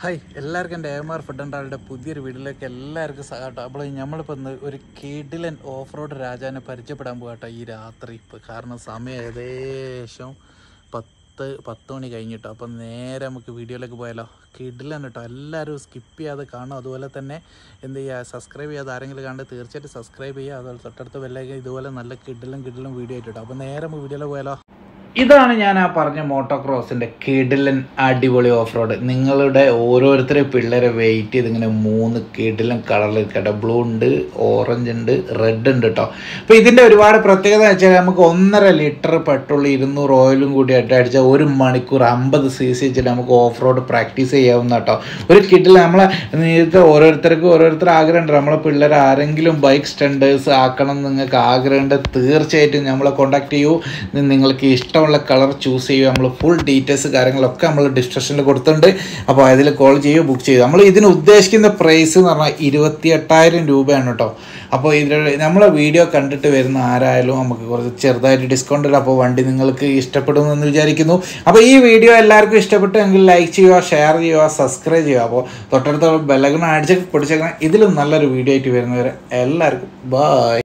hi എല്ലാവർക്കും എൻ്റെ M R food and ആളുടെ പുതിയൊരു വീഡിയോയിലേക്ക് എല്ലാവർക്കും സഹാട്ടോ അപ്പോൾ നമ്മളിപ്പോൾ ഇന്ന് ഒരു കിഡിലൻ ഓഫ് റോഡ് രാജാവിനെ പരിചയപ്പെടാൻ പോകട്ടോ ഈ രാത്രി ഇപ്പോൾ കാരണം സമയം ഏകദേശം പത്ത് പത്ത് മണി കഴിഞ്ഞിട്ടോ അപ്പം നേരെ നമുക്ക് വീഡിയോയിലേക്ക് പോയാലോ കിഡിലൻ കേട്ടോ എല്ലാവരും സ്കിപ്പ് ചെയ്യാതെ കാണും അതുപോലെ തന്നെ എന്ത് ചെയ്യുക സബ്സ്ക്രൈബ് ചെയ്യാതെ ആരെങ്കിലും കണ്ട് തീർച്ചയായിട്ടും സബ്സ്ക്രൈബ് ചെയ്യുക അതുപോലെ തൊട്ടടുത്ത വെല്ലേക്ക് ഇതുപോലെ നല്ല കിഡിലും കിഡിലും വീഡിയോ ആയിട്ടോ അപ്പോൾ നേരെ നമുക്ക് വീഡിയോയിലേക്ക് പോയാലോ ഇതാണ് ഞാൻ ആ പറഞ്ഞ മോട്ടോക്രോസിൻ്റെ കിടിലൻ അടിപൊളി ഓഫ് റോഡ് നിങ്ങളുടെ ഓരോരുത്തരെ പിള്ളേരെ വെയിറ്റ് ചെയ്ത് ഇങ്ങനെ മൂന്ന് കിടിലൻ കളറിൽ കേട്ടോ ബ്ലൂ ഉണ്ട് ഓറഞ്ച് ഉണ്ട് റെഡ് ഉണ്ട് കേട്ടോ അപ്പോൾ ഇതിൻ്റെ ഒരുപാട് പ്രത്യേകത വെച്ചാൽ നമുക്ക് ഒന്നര ലിറ്റർ പെട്രോൾ ഇരുന്നൂറ് ഓയിലും കൂടി ആയിട്ട് അടിച്ചാൽ ഒരു മണിക്കൂർ അമ്പത് സി സി വെച്ചിട്ട് നമുക്ക് ഓഫ് റോഡ് പ്രാക്ടീസ് ചെയ്യാവുന്ന കേട്ടോ ഒരു കിഡിൽ നമ്മളെ നേരത്തെ ഓരോരുത്തർക്കും ഓരോരുത്തർ ആഗ്രഹമുണ്ട് നമ്മളെ പിള്ളേർ ആരെങ്കിലും ബൈക്ക് സ്റ്റണ്ടേഴ്സ് ആക്കണം എന്ന് നിങ്ങൾക്ക് ആഗ്രഹമുണ്ട് തീർച്ചയായിട്ടും നമ്മളെ കോൺടാക്ട് ചെയ്യൂ നി- നിങ്ങൾക്ക് ഇഷ്ടമുള്ള കളർ ചൂസ് ചെയ്യൂ നമ്മൾ ഫുൾ ഡീറ്റെയിൽസ് കാര്യങ്ങളൊക്കെ നമ്മൾ ഡിസ്ക്രിപ്ഷനിൽ കൊടുത്തിട്ടുണ്ട് അപ്പോൾ അതിൽ കോൾ ചെയ്യൂ ബുക്ക് ചെയ്യൂ നമ്മൾ ഇതിന് ഉദ്ദേശിക്കുന്ന പ്രൈസ് എന്ന് പറഞ്ഞാൽ ഇരുപത്തി എട്ടായിരം രൂപയാണ് കേട്ടോ അപ്പോൾ ഇതിൽ നമ്മളെ വീഡിയോ കണ്ടിട്ട് വരുന്ന ആരായാലും നമുക്ക് കുറച്ച് ചെറുതായിട്ട് ഡിസ്കൗണ്ട് ഇല്ല അപ്പോൾ വണ്ടി നിങ്ങൾക്ക് ഇഷ്ടപ്പെടുമെന്ന് വിചാരിക്കുന്നു അപ്പോൾ ഈ വീഡിയോ എല്ലാവർക്കും ഇഷ്ടപ്പെട്ടെങ്കിൽ ലൈക്ക് ചെയ്യുക ഷെയർ ചെയ്യുക സബ്സ്ക്രൈബ് ചെയ്യുക അപ്പോൾ തൊട്ടടുത്ത ബെല്ലഗൺ അടിച്ചൊക്കെ പൊടിച്ചേക്കണം ഇതിലും നല്ലൊരു വീഡിയോ ആയിട്ട് വരുന്നവരെ എല്ലാവർക്കും ബായ്